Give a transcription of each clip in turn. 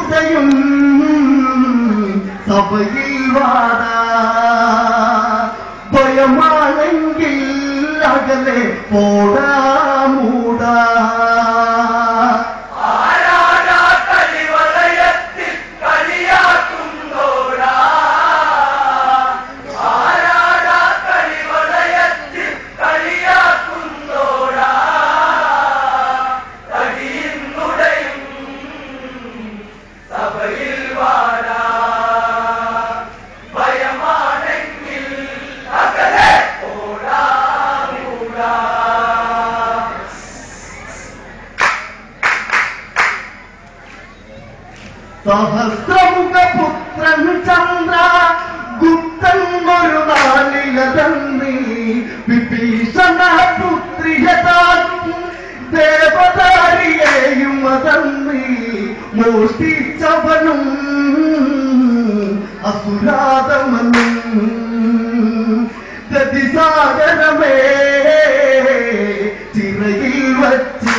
ഉടയും സഭയിൽ വാടാ ഭയമാണെങ്കിൽ അകലെ പോടാ മൂടാ ആരാടാ കളിവലയത്തിൽ കളിയാക്കുന്നോടാ ആരാടാ കളിവലയത്തിൽ കളിയാക്കുന്നോടാ തടിയുന്നുടയും സഭയിൽ വാടാ ഭയമാണെങ്കിൽ അകലെ ഓടാ മൂടാ സഹസ്രമുഖ പുത്രൻ ചന്ദ്ര ഗുപ്തൻ ഒരു നാളിലതന്നി വിഭീഷണ പുത്രിയതാകും ദേവതാരിയെയും അതന്നി മോഷ്ടിച്ചവനും അസുരാതമനും ഗതിസാഗരമേ ചിറയിൽ വച്ച്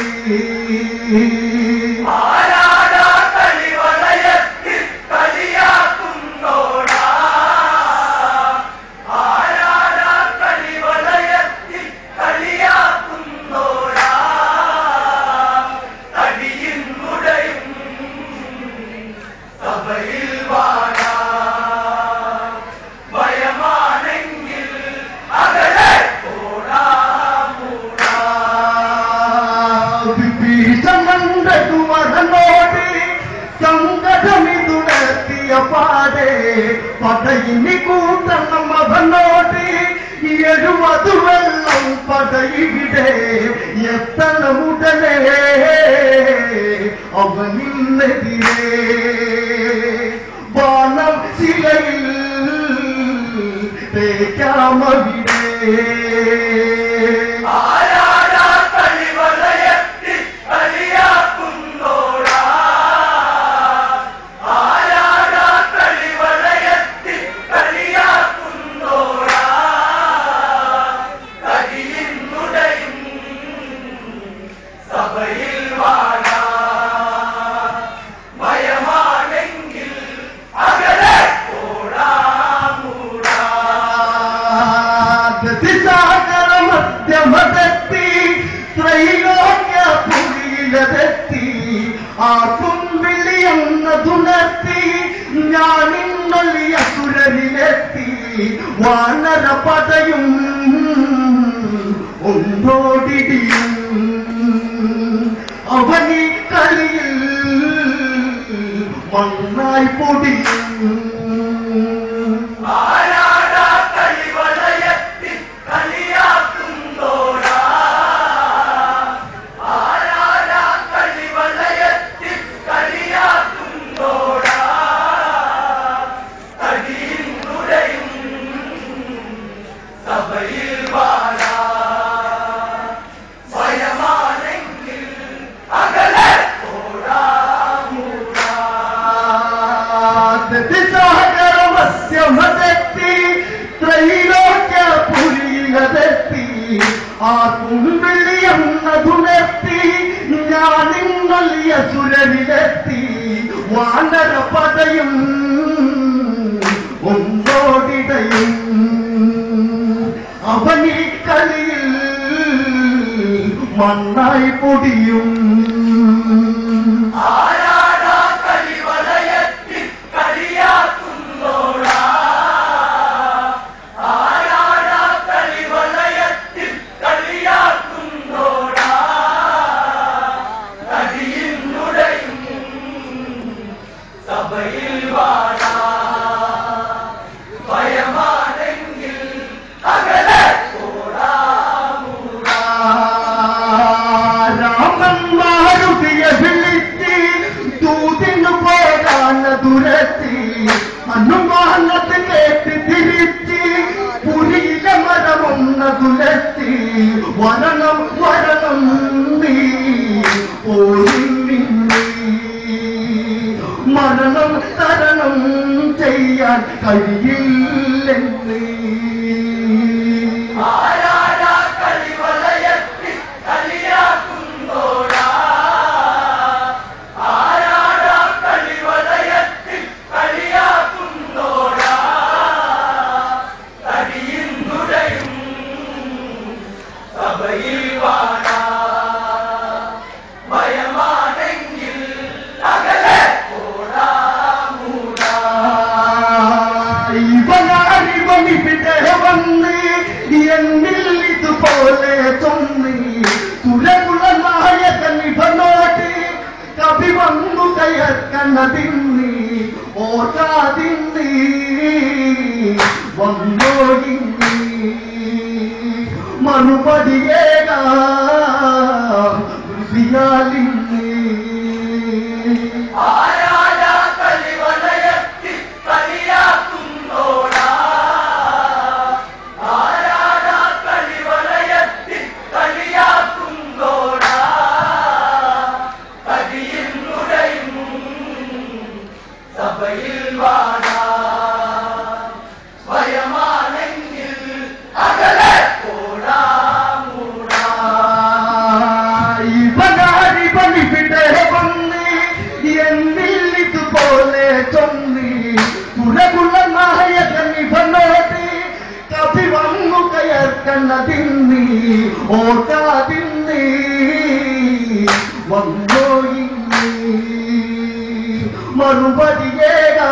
ആരാടാ കളിവലയത്തിൽ കളിയാക്കുന്നോടാ ആരാടാ കളിവലയത്തിൽ കളിയാക്കുന്നോടാ തടിയുന്നുടയും സഭയിൽ വാടാ ഭയമാണെങ്കിൽ അകലെ ഓടാ മൂടാ വിഭീഷണോട് സങ്കടമിതുണർത്തിയ പാടെ പടയിനി കൂട്ടണം അവനോട് എഴുപത് വെള്ളം പടയിവിടെ എത്തണമുടനെ അവനിന്നെതിരെ ബാണം ശിലയിൽ തേക്കാമവിടെ ആരാടാ കളിവലയത്തിൽ കളിയാക്കുന്നോടാ ആരാടാ കളിവലയത്തിൽ കളിയാക്കുന്നോടാ തടിയുന്നുടയും സഭയിൽ വാടാ ഭയമാണെങ്കിൽ അകലെ ഓടാ മൂടാ മധ്യമതെത്തി ത്രൈലോക്യ പുരിയിലെത്തി ആർക്കും വിളിയെന്നതുണർത്തി ഞാനിന്നൊളിയ സുരനിലെത്തി വാനര പടയും ഒന്നോടിടിയും അവനി കളിയിൽ മണ്ണായി പൊടിയും ആരാടാ കളിവലയത്തിൽ കളിയാക്കുന്നോടാ ആരാടാ കളിവലയത്തിൽ കളിയാക്കുന്നോടാ തടിയുന്നുടയും സഭയിൽ വാടാ ഭയമാണെങ്കിൽ അകലെ ഓടാ മൂടാ സാഗരമസ്യമതെത്തി ത്രൈലോക്യ പുരിയിലതെത്തി ആർക്കും വിളിയെന്നതുണർത്തി ഞാനിന്നൊല്ലിയ സുരനിലെത്തി വാനര പടയും ഒന്നോടിടയും അവനീ കളിയിൽ മണ്ണായി പൊടിയും ആരാടാ കളിവലയത്തിൽ കളിയാക്കുന്നോടാ ആരാടാ കളിവലയത്തിൽ കളിയാക്കുന്നോടാ തടിയുന്നുടയും സഭയിൽ വാടാ ഭയമാണെങ്കിൽ അകലെ ഓടാ മൂടാ രാമൻ മാരുതിയെ വിളിച്ച് ദൂതിനു പോകാന ദുരത്തി ഹനുമാനത്ത് കേട്ട് തിരിച്ച് പുരിയിലെ മരമൊന്ന തുലത്തി വരണം വരണം നീ പോയി നിന്നീ. മരണം തരണം ചെയ്യാൻ കഴിയില്ലെന്നീ ആരാടാ കളിവലയത്തിൽ കളിയാക്കുന്നോടാ ആരാടാ കളിവല കയർക്കണതിന്നി ഓർക്കാതിന്നി വന്നോയിന്നി മറുപടിയേകാ ആരാടാ കളിവലയത്തിൽ കളിയാക്കുന്നോടാ ആരാടാ കളിവലയത്തിൽ കളിയാക്കുന്നോടാ കടിയിൽ നുടയും സഭയിൽ വാടാ സ്വയമാണെങ്കിൽ അകലെ പോടാ മൂടാ ഇവനാരിവനിവിടെ വന്നി എന്നിൽ ഇതുപോലെ ചൊന്നി പുറകുള്ള നായകൻ ഇവനോട് കവി വന്നു കയർക്കണ്ണതിന്നി ഓർക്കാതിന്നി വന്നോ ഇന്നി മറുപടിയേകാ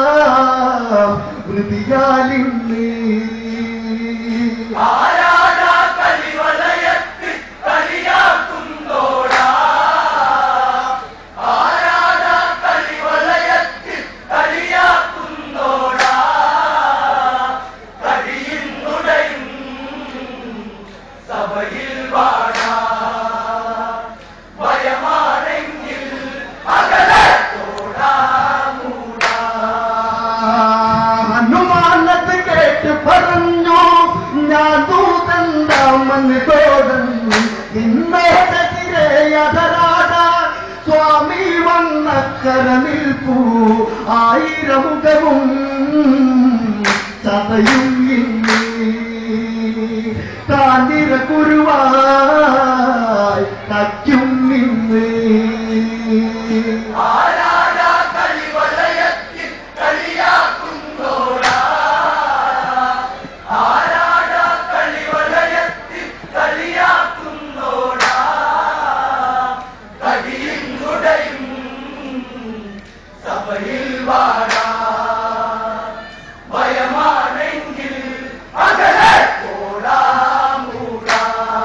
വൃതിയാലിന്നി ആരാടാ കളിവലയത്തിൽ കളിയാക്കുന്നോടാ ആരാടാ കളിവലയത്തിൽ കളിയാക്കുന്നോടാ കടിയിൽ നുടയും സഭയിൽ വാടാ ഭയമാണെങ്കിൽ അകലെ പോടാ മൂടാ ഹനുമാനത്ത് കേട്ട് പറഞ്ഞു ഞാൻ ദൂതന്താമന് തോടന്നു ഇന്നോടെതിരെ അതരാട സ്വാമി വന്നക്കര നിൽപ്പൂ ആയിരമുഖവും ചതയും ഇന്നി താനിര കുരുവായി തയ്ക്കും നിന്ന് ആരാടാ കളിവലയത്തിൽ കളിയാക്കുന്നോടാ ആരാടാ കളിവലയത്തിൽ കളിയാക്കുന്നോടാ കടിയിൽ നുടയും സഭയിൽ വാടാ ഭയമാണെങ്കിൽ അകലെ പോടാ മൂടാ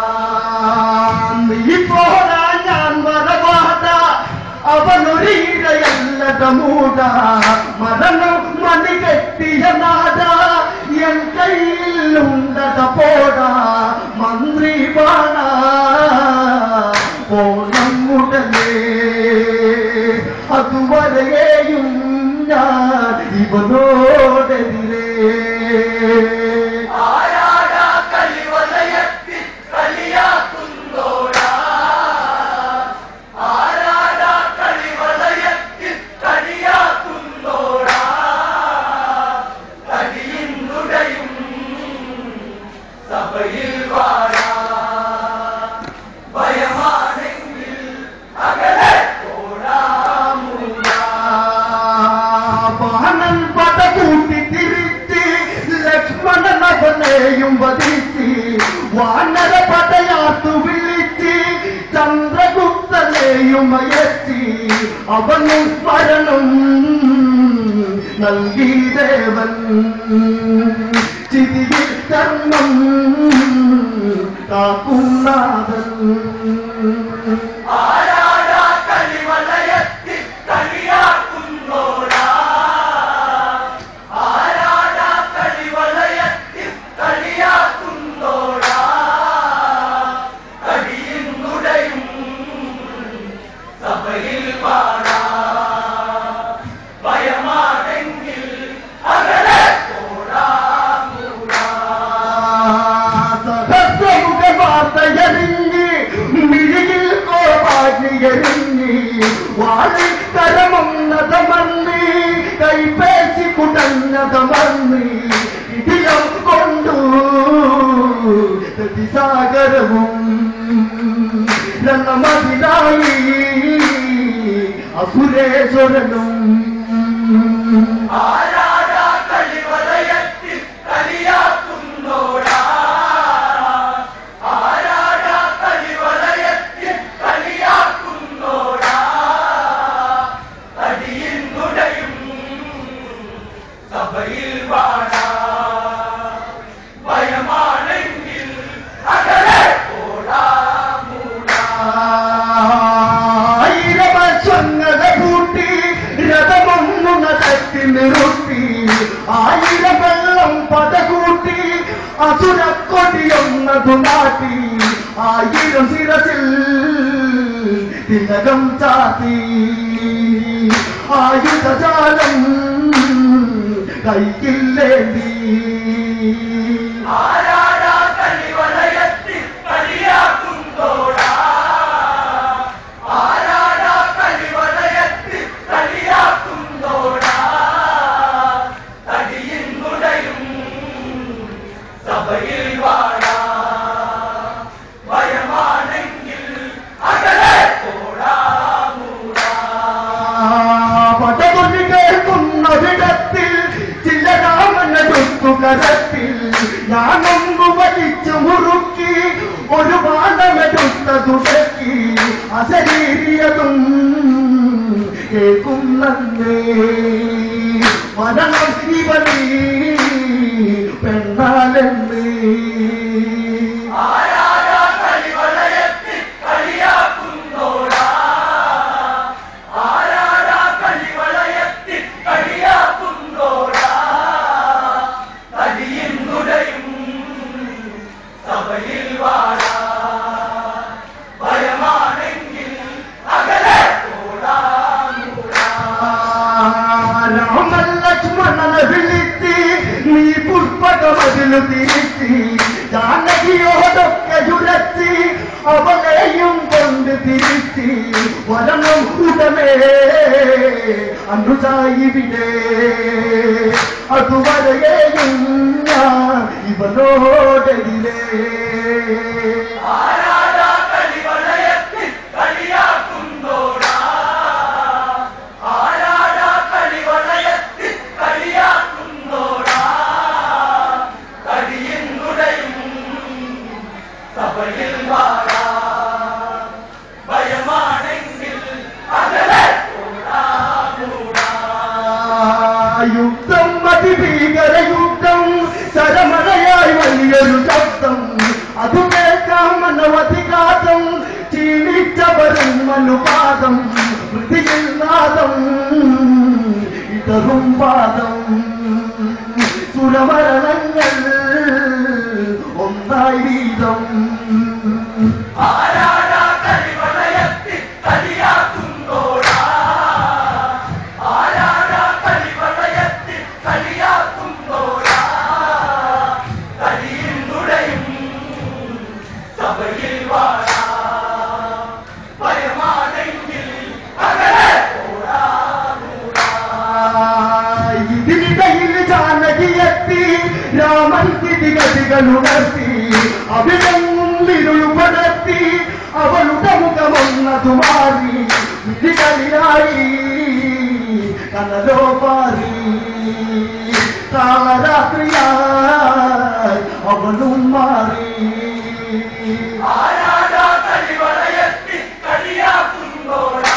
ഇപ്പോഴാ ഞാൻ വരവാട അവനൊരീരയല്ലട മൂട മരണം മണി കെട്ടിയ നാട എൻ കയ്യിലുണ്ടട പോടാ മന്ത്രി വാണ ഓണം ഉടലേ അതുവരെയും ഞാൻ ഇവനോടെതിരേ ആരാടാ കളിവലയത്തിൽ കളിയാക്കുന്നോടാ ആരാടാ കളിവലയത്തിൽ കളിയാക്കുന്നോടാ കടിയിൽ നുടയും സഭയിൽ വാടാ ഭയമാണെങ്കിൽ അകലെ പോടാ മൂടാ വാഹനൻ പട കൂട്ടി തിരിച്ച് ലക്ഷ്മണൻ അവനെയും വധിച്ച് വാനര പടയാത്തു വിളിച്ച് ചന്ദ്രഗുപ്തനെയും അയച്ച് അവനും സ്മരണം നൽകി ദേവൻ ചിതിയിൽ കർമ്മം കാക്കുന്നാഥൻ ആരാടാ കളിവലയത്തിൽ കളിയാക്കുന്നോടാ ആരാടാ കളിവലയത്തിൽ കളിയാക്കുന്നോടാ കടിയിൽ നുടയും സഭയിൽ പാടാ ഭയമാണെങ്കിൽ അകലെ പോടാ മൂടാ സഹസ്രമുഖ വാർത്തയറിഞ്ഞ് മിഴിയിൽ കോപാടിയറിഞ്ഞ് വാഴി കരമൊന്നതമർന്ന് കൈപേശി കുടഞ്ഞതമർന്ന് ഇതിയം കൊണ്ടു പ്രതിസാഗരവും രണമതിലായി അസുരേശ്വരനും ആരാടാ കളിവലയത്തിൽ കളിയാക്കുന്നോടാ ആരാടാ കളിവലയത്തിൽ കളിയാക്കുന്നോടാ കടിയിൽ നുടയും സഭയിൽ വാടാ ഭയമാണെങ്കിൽ അകലെ പോടാ മൂടാ ആയിരമശ്വങ്ങളെ കൂട്ടി നിർത്തി ആയിരം വെള്ളം പതകൂട്ടി അസുരക്കൊടിയൊന്നതു നാട്ടി ആയിരം ശിരസിൽ തിലകം ചാത്തി ആയുധജാലം കൈക്കില്ലേന്തി ആരാടാ കളിവളയത്തിൽ കളിയാക്കുന്നോടാ ആരാടാ കളിവളയത്തിൽ കളിയാക്കുന്നോടാ തടിയിൽ മുടയും സഭയിൽ വാടാ ഭയമാണെങ്കിൽ അകലെ പോടാ മൂടാ പടകൊല്ലി കേൾക്കുന്നൊരിടത്തിൽ ചില രാമനെടുത്തു കരത്തിൽ ഞാനൊന്നു വലിച്ചു മുറുക്കി ഒരു ബാണമെടുത്തതുടക്കി അശരീരിയതും കേൾക്കുന്നേ മരണം ഇവനീ പെണ്ണാലെന്നേ ആരാടാ കളിവളയത്തിൽ കളിയാക്കുന്നോടാ ആരാടാ കളിവളയത്തിൽ കളിയാക്കുന്നോടാ തടിയും നുടയും സഭയിൽ വാടാ ഭയമാണെങ്കിൽ അകലെ പോടാ മൂടാ രാമലക്ഷ്മണനെ വിളിത്തി നീ പുഷ്പകമതിലു തിരിത്തി ജാനകിയോടൊക്കെ ചുരത്തി അവളെയും കൊണ്ട് തിരിത്തി വരണം ഉടനെ അനുജായിവിടെ അതുവരെയും ഞാൻ ഇവനോടെതിരേ ആരാടാ കളിവളയത്തിൽ കളിയാക്കുന്നോടാ ആരാടാ കളിവളയത്തിൽ കളിയാക്കുന്നോടാ തടിയും നുടയും സഭയിൽ വാടാ ഭയമാണെങ്കിൽ അകലെ പോടാ മൂടാ യുദ്ധം അതിഭീകര യുദ്ധം ശരമഴയായി വലിയൊരു ശബ്ദം അത് കേൾക്കാം മനവധികാതം ക്ഷീണിച്ചവരും അനുപാതം മൃതിയിൽ നാദം ഇതറും പാദം സുരമരണങ്ങൾ ഒന്നായി വീതം ആരാടാ കളിവളയത്തിൽ കളിയാക്കുന്നോടാ ആരാടാ കളിവളയത്തിൽ കളിയാക്കുന്നോടാ കളിയിൽ നുടയും സഭയിൽ വാടാ ഭയമാണെങ്കിൽ അകലെ പോടാ മൂടാ ഇതിനിടയിൽ ജാനകിയെത്തി രാമൻ സ്ഥിതിഗതികളുണർത്തി അവിടെങ്ങും ഇരുളുപടർത്തി അവളുടെ മുഖമൊന്നതു മാറി വിധികളിലായി കനലോ പാറി കാളരാത്രിയായി അവളും മാറി ആരാടാ കളിവളയത്തിൽ കളിയാക്കുന്നോടാ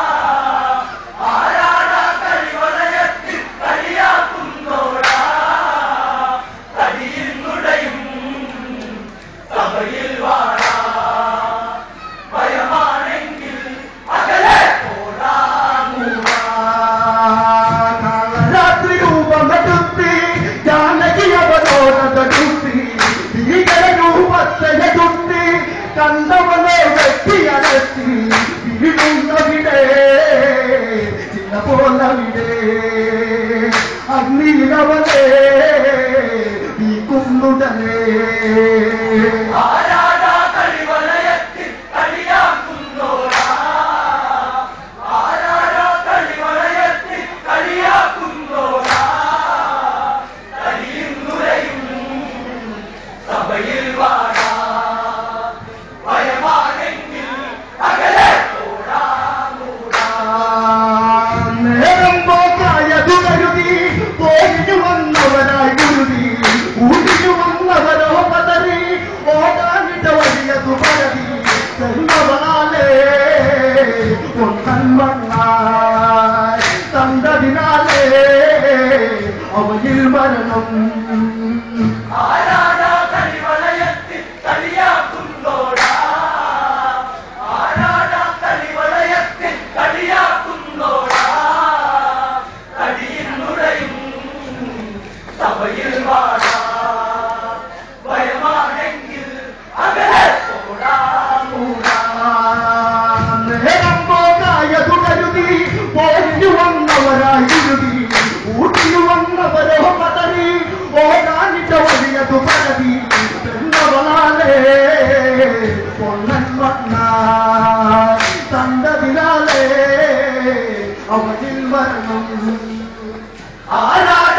ആരാടാ കളിവളയത്തിൽ കളിയാക്കുന്നോടാ തടിയിൽ നുടയും സഭയിൽ വാടാ ഭയമാണെങ്കിൽ അകലെ പോടാ മൂടാ രാത്രി രൂപമെടുത്തി ജാനകി അവരോധി ഭീകര രൂപത്തെ എടുത്തി കണ്ടവനെ വെട്ടിയടത്തി വീഴുന്നവിടെ ചിന്ന പോലവിടെ അഗ്നിയിലവനെ നീക്കുന്നുടനെ ആരാടാ കളിവളയത്തിൽ കളിയാക്കുന്നോടാ ആരാടാ കളിവളയത്തിൽ കളിയാക്കുന്നോടാ തടിയും നുരയും സഭയിൽ വാടാ ഭയമാണെങ്കിൽ അകലെ പോടാ മൂടാ നേരം പോക്കായതു കരുതി പോയിച്ചു വന്നവരായി കുരുതി ഊട്ടിച്ചു വന്നവരോ പതറി ഓടാനിട്ട വലിയതു പരതി ചെന്നവനാലേ ഒന്നൻ മണ്ണായി തന്തതിനാലേ അവയിൽ മരണം ആരാടാ കളിവളയത്തിൽ കളിയാക്കുന്നോടാ ആരാടാ കളിവളയത്തിൽ കളിയാക്കുന്നോടാ തടിയിൽ നുര അവനിൽ വരണം ആരാ